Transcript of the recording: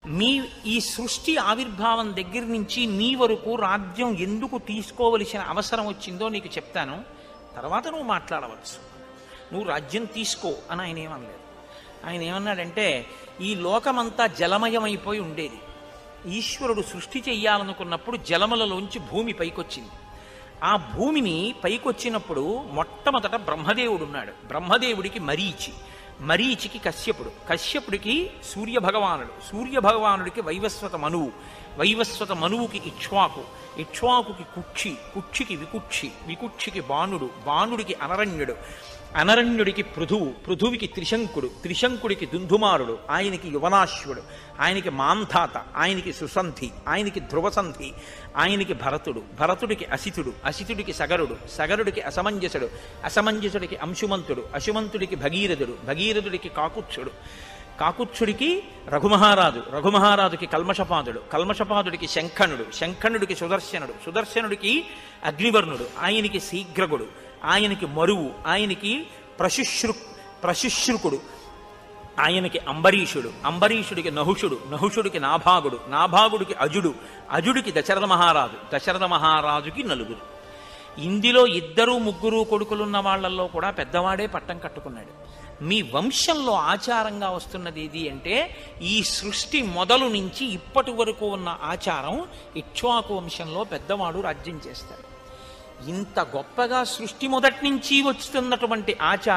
మీ ఈ సృష్టి ఆవిర్భావం దగ్గర నుంచి మీ వరకు రాజ్యం ఎందుకు తీసుకోవలసిన అవసరం వచ్చిందో నీకు చెప్తాను తర్వాత నువ్వు మాట్లాడవచ్చు నువ్వు రాజ్యం తీసుకో అని ఆయన ఏమనలేదు ఆయన ఏమన్నాడంటే ఈ లోకమంతా జలమయమైపోయి ఉండేది ఈశ్వరుడు సృష్టి చెయ్యాలనుకున్నప్పుడు జలములలోంచి భూమి పైకొచ్చింది ఆ భూమిని పైకొచ్చినప్పుడు మొట్టమొదట బ్రహ్మదేవుడు ఉన్నాడు బ్రహ్మదేవుడికి మరీచి మరీచికి కశ్యపుడు కశ్యపుడికి సూర్య భగవానుడు సూర్య భగవానుడికి వైవస్వత మనువు వైవస్వత మనువుకి ఇక్ష్వాకు ఇక్ష్వాకుకి కుక్షి కుక్షికి వికుక్షి వికుక్షికి బాణుడు బాణుడికి అనరణ్యుడు అనరణ్యుడికి పృథువు పృథువికి త్రిశంకుడు త్రిశంకుడికి దుందుమారుడు ఆయనకి యువనాశ్వుడు ఆయనకి మాంధాత ఆయనకి సుసంధి ఆయనకి ధ్రువసంధి ఆయనకి భరతుడు భరతుడికి అసితుడు అసితుడికి సగరుడు సగరుడికి అసమంజసుడు అసమంజసుడికి అంశుమంతుడు అశుమంతుడికి భగీరథుడు భగీరథుడికి కాకుత్సుడు కాకుత్సుడికి రఘుమహారాజు రఘుమహారాజుకి కల్మషపాదుడు కల్మషపాదుడికి శంఖనుడు శంఖనుడికి సుదర్శనుడు సుదర్శనుడికి అగ్నివర్ణుడు ఆయనకి శీఘ్రగుడు ఆయనకి మరువు ఆయనకి ప్రశుశ్రు ప్రశుశ్రుకుడు ఆయనకి అంబరీషుడు అంబరీషుడికి నహుషుడు నహుషుడికి నాభాగుడు నాభాగుడికి అజుడు అజుడికి దశరథ మహారాజు దశరథ మహారాజుకి నలుగురు ఇందులో ఇద్దరు ముగ్గురు కొడుకులున్న వాళ్ళల్లో కూడా పెద్దవాడే పట్టం కట్టుకున్నాడు మీ వంశంలో ఆచారంగా వస్తున్నది ఏది అంటే ఈ సృష్టి మొదలు నుంచి ఇప్పటి వరకు ఉన్న ఆచారం ఇక్ష్వాకు వంశంలో పెద్దవాడు రాజ్యం చేస్తాడు ఇంత గొప్పగా సృష్టి మొదటి నుంచి వస్తున్నటువంటి ఆచారం